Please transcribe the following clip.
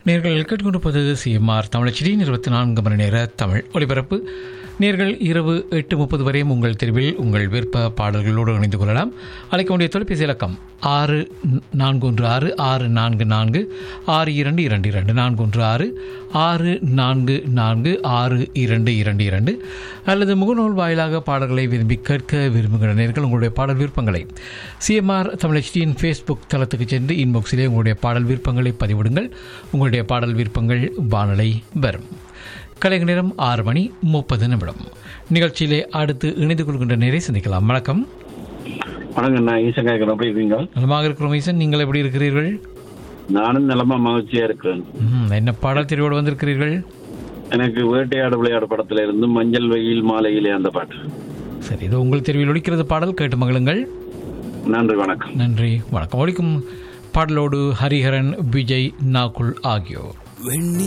நேர்கள் கேட்டுக்கொண்டிருப்பது சிஎம்ஆர் தமிழச்சிடி இருபத்தி நான்கு மணி நேர தமிழ் ஒலிபரப்பு நேர்கள் இரவு எட்டு முப்பது வரையும் உங்கள் தெருவில் உங்கள் விருப்ப பாடல்களோடு இணைந்து கொள்ளலாம் அழைக்க வேண்டிய தொலைபேசி இலக்கம் ஆறு நான்கு ஒன்று ஆறு ஆறு நான்கு நான்கு ஆறு இரண்டு இரண்டு இரண்டு நான்கு ஒன்று ஆறு ஆறு நான்கு நான்கு ஆறு இரண்டு இரண்டு இரண்டு அல்லது முகநூல் வாயிலாக பாடல்களை விரும்பி கேட்க விரும்புகிற நேர்கள் உங்களுடைய பாடல் விருப்பங்களை சிஎம்ஆர் தமிழச்சியின் ஃபேஸ்புக் தளத்துக்கு சென்று இன்பாக்ஸிலே உங்களுடைய பாடல் விருப்பங்களை பதிவிடுங்கள் உங்களுடைய பாடல் விருப்பங்கள் வானலை வரும் கலைஞ நேரம் ஆறு மணி முப்பது நிமிடம் நிகழ்ச்சியிலே அடுத்து இணைந்து கொள்கின்ற நேரை சந்திக்கலாம் வணக்கம் வணக்கம் நான் ஈசன் கேட்கிறேன் எப்படி இருக்கீங்க நலமாக இருக்கிறோம் ஈசன் நீங்கள் எப்படி இருக்கிறீர்கள் நானும் நலமா மகிழ்ச்சியா இருக்கிறேன் ம், என்ன பாடல் தெரிவோடு வந்திருக்கிறீர்கள் எனக்கு வேட்டையாடு விளையாடு படத்துல இருந்து மஞ்சள் வெயில் மாலையிலே அந்த பாட்டு சரி இது உங்கள் தெருவில் ஒலிக்கிறது பாடல் கேட்டு மகிழுங்கள் நன்றி வணக்கம் நன்றி வணக்கம் ஒலிக்கும் பாடலோடு ஹரிஹரன் விஜய் நாகுல் ஆகியோர் வெண்ணி